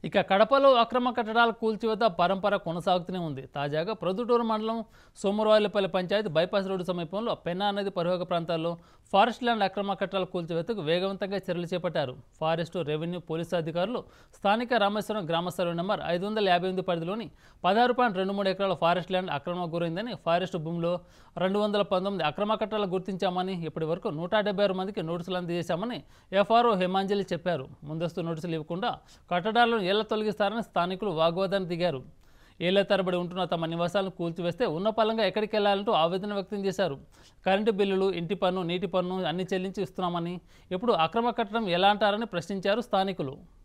ఇక కడపలో అక్రమ కట్టడాల కూల్చివేత పరంపర కొనసాగుతూనే ఉంది తాజాగా ప్రొద్దుటూరు మండలం సోమరవాయిలపల్లి పంచాయతీ బైపాస్ రోడ్డు సమీపంలో పెన్నా నది పరివాహక ప్రాంతాల్లో ఫారెస్ట్ ల్యాండ్ అక్రమ కట్టడాల కూల్చివేతకు వేగవంతంగా చర్యలు చేపట్టారు ఫారెస్టు రెవెన్యూ పోలీసు అధికారులు స్థానిక రామేశ్వరం గ్రామ సర్వే నెంబర్ ఐదు వందల యాభై ఎనిమిది పరిధిలోని పదహారు పాయింట్ రెండు మూడు ఎకరాల ఫారెస్ట్ ల్యాండ్ అక్రమ గురైందని ఫారెస్ట్ భూమిలో రెండు వందల పంతొమ్మిది అక్రమ కట్టడాలు గుర్తించామని ఇప్పటి వరకు నూట డెబ్బై ఆరు మందికి నోటీసులు అందజేశామని ఎఫ్ఆర్ఓ హేమాంజలి చెప్పారు ముందస్తు నోటీసులు ఇవ్వకుండా కట్టడాలను ఎలా తొలగిస్తారని స్థానికులు వాగ్వాదాన్ని దిగారు ఏళ్ల తరబడి ఉంటున్న తమ నివాసాలను కూల్చివేస్తే ఉన్న పలంగా ఎక్కడికి వెళ్లాలంటూ ఆవేదన వ్యక్తం చేశారు కరెంటు బిల్లులు ఇంటి పన్ను నీటి పన్ను అన్ని చెల్లించి ఇస్తున్నామని ఇప్పుడు అక్రమ కట్టడం ఎలా అంటారని ప్రశ్నించారు స్థానికులు